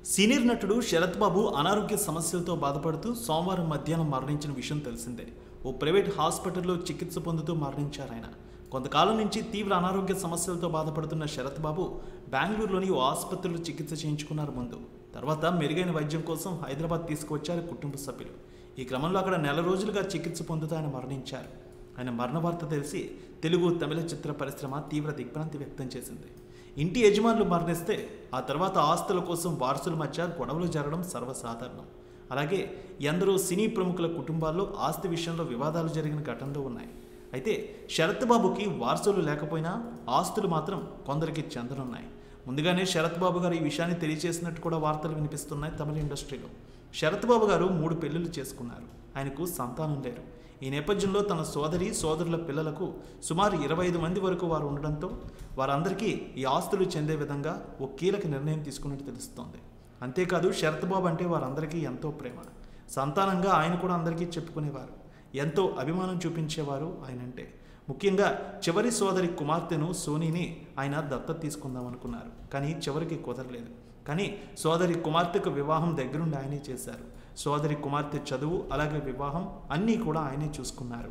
senior నటుడు శరత్ బాబు అనారోగ్య సమస్యలతో బాధపడుతూ సోమవారం మధ్యాహ్నం మరణించిన విషయం తెలిసిందే ఓ ప్రైవేట్ హాస్పిటల్లో చికిత్స పొందుతూ మరణించారు ఆయన కొంతకాలం నుంచి తీవ్ర అనారోగ్య సమస్యలతో బాధపడుతున్న శరత్ బాబు బెంగళూరులోని ఓ ఆసుపత్రిలో చికిత్స చేయించుకున్నారు ముందు తర్వాత మెరుగైన వైద్యం కోసం హైదరాబాద్ తీసుకువచ్చారు కుటుంబ సభ్యులు ఈ క్రమంలో అక్కడ నెల రోజులుగా చికిత్స పొందుతూ ఆయన మరణించారు ఆయన మరణ వార్త తెలిసి తెలుగు తమిళ చిత్ర పరిశ్రమ తీవ్ర దిగ్భ్రాంతి వ్యక్తం చేసింది ఇంటి యజమానులు మరణిస్తే ఆ తర్వాత ఆస్తుల కోసం వారసుల మధ్య గొడవలు జరగడం సర్వసాధారణం అలాగే ఎందరో సినీ ప్రముఖుల కుటుంబాల్లో ఆస్తి విషయంలో వివాదాలు జరిగిన ఘటనలు ఉన్నాయి అయితే శరత్ బాబుకి వారసులు లేకపోయినా ఆస్తులు మాత్రం కొందరికి చెందనున్నాయి ముందుగానే శరత్ బాబు గారు ఈ విషయాన్ని తెలియజేసినట్టు కూడా వార్తలు వినిపిస్తున్నాయి తమిళ ఇండస్ట్రీలో శరత్ బాబు గారు మూడు పెళ్లిళ్ళు చేసుకున్నారు ఆయనకు సంతానం లేరు ఈ నేపథ్యంలో తన సోదరి సోదరుల పిల్లలకు సుమారు ఇరవై ఐదు మంది వరకు వారు ఉండడంతో వారందరికీ ఈ ఆస్తులు చెందే విధంగా ఓ కీలక నిర్ణయం తీసుకున్నట్టు తెలుస్తోంది అంతేకాదు శరత్ బాబు అంటే వారందరికీ ఎంతో ప్రేమ సంతానంగా ఆయన కూడా అందరికీ చెప్పుకునేవారు ఎంతో అభిమానం చూపించేవారు ఆయనంటే ముఖ్యంగా చివరి సోదరి కుమార్తెను సోనీని ఆయన దత్తత తీసుకుందాం అనుకున్నారు కానీ చివరికి కుదరలేదు కానీ సోదరి కుమార్తెకు వివాహం దగ్గరుండి ఆయనే చేశారు సోదరి కుమార్తె చదువు అలాగే వివాహం అన్నీ కూడా ఆయనే చూసుకున్నారు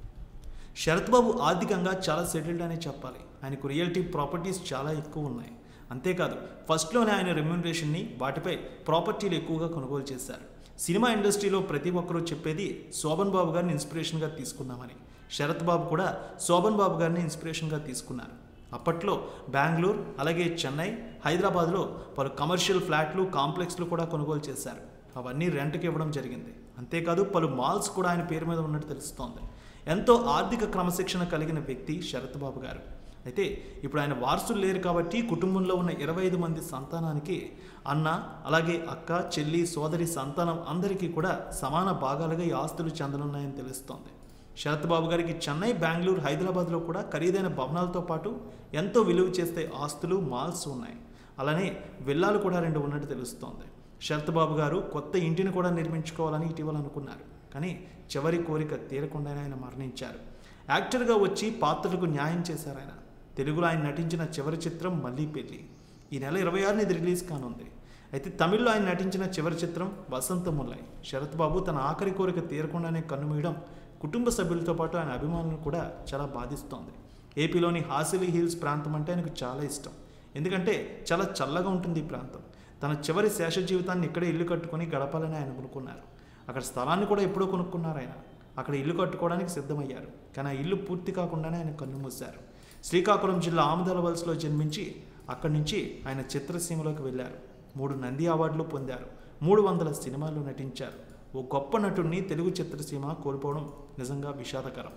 శరత్ బాబు ఆర్థికంగా చాలా సెటిల్డ్ అనే చెప్పాలి ఆయనకు రియల్టీ ప్రాపర్టీస్ చాలా ఎక్కువ ఉన్నాయి అంతేకాదు ఫస్ట్లోనే ఆయన రెమ్యూనరేషన్ని వాటిపై ప్రాపర్టీలు ఎక్కువగా కొనుగోలు చేశారు సినిమా ఇండస్ట్రీలో ప్రతి ఒక్కరూ చెప్పేది శోభన్ బాబు గారిని ఇన్స్పిరేషన్గా తీసుకున్నామని శరత్ బాబు కూడా శోభన్ బాబు గారిని ఇన్స్పిరేషన్గా తీసుకున్నారు అప్పట్లో బెంగళూరు అలాగే చెన్నై హైదరాబాద్లో పలు కమర్షియల్ ఫ్లాట్లు కాంప్లెక్స్లు కూడా కొనుగోలు చేశారు అవన్నీ రెంట్కి ఇవ్వడం జరిగింది అంతేకాదు పలు మాల్స్ కూడా ఆయన పేరు మీద ఉన్నట్టు తెలుస్తోంది ఎంతో ఆర్థిక క్రమశిక్షణ కలిగిన వ్యక్తి శరత్ బాబు గారు అయితే ఇప్పుడు ఆయన వారసులు లేరు కాబట్టి కుటుంబంలో ఉన్న ఇరవై ఐదు మంది సంతానానికి అన్న అలాగే అక్క చెల్లి సోదరి సంతానం అందరికీ కూడా సమాన భాగాలుగా ఈ ఆస్తులు చెందనున్నాయని తెలుస్తోంది శరత్ బాబు గారికి చెన్నై బెంగళూరు హైదరాబాద్లో కూడా ఖరీదైన భవనాలతో పాటు ఎంతో విలువ చేసే ఆస్తులు మాల్స్ ఉన్నాయి అలానే విల్లాలు కూడా రెండు ఉన్నట్టు తెలుస్తోంది శరత్ బాబు గారు కొత్త ఇంటిని కూడా నిర్మించుకోవాలని ఇటీవల అనుకున్నారు కానీ చివరి కోరిక తీరకుండానే ఆయన మరణించారు యాక్టర్గా వచ్చి పాత్రలకు న్యాయం చేశారు ఆయన తెలుగులో ఆయన నటించిన చివరి చిత్రం మళ్ళీ పెళ్ళి ఈ నెల ఇరవై ఆరున ఇది రిలీజ్ కానుంది అయితే తమిళ్లో ఆయన నటించిన చివరి చిత్రం వసంత ముల్లై శరత్ బాబు తన ఆఖరి కోరిక తీరకుండానే కన్నుమూయడం కుటుంబ సభ్యులతో పాటు ఆయన అభిమానులను కూడా చాలా బాధిస్తోంది ఏపీలోని హాసిలీ హిల్స్ ప్రాంతం అంటే ఆయనకు చాలా ఇష్టం ఎందుకంటే చాలా చల్లగా ఉంటుంది ఈ ప్రాంతం తన చివరి శేష జీవితాన్ని ఇక్కడే ఇల్లు కట్టుకొని గడపాలని ఆయన అనుకున్నారు అక్కడ స్థలాన్ని కూడా ఎప్పుడో కొనుక్కున్నారు ఆయన అక్కడ ఇల్లు కట్టుకోవడానికి సిద్ధమయ్యారు కానీ ఆ ఇల్లు పూర్తి కాకుండానే ఆయన కన్నుమూశారు శ్రీకాకుళం జిల్లా ఆముదాల వలసలో జన్మించి అక్కడి నుంచి ఆయన చిత్రసీమలోకి వెళ్ళారు మూడు నంది అవార్డులు పొందారు మూడు వందల సినిమాల్లో నటించారు ఓ గొప్ప నటుడిని తెలుగు చిత్రసీమ కోల్పోవడం నిజంగా విషాదకరం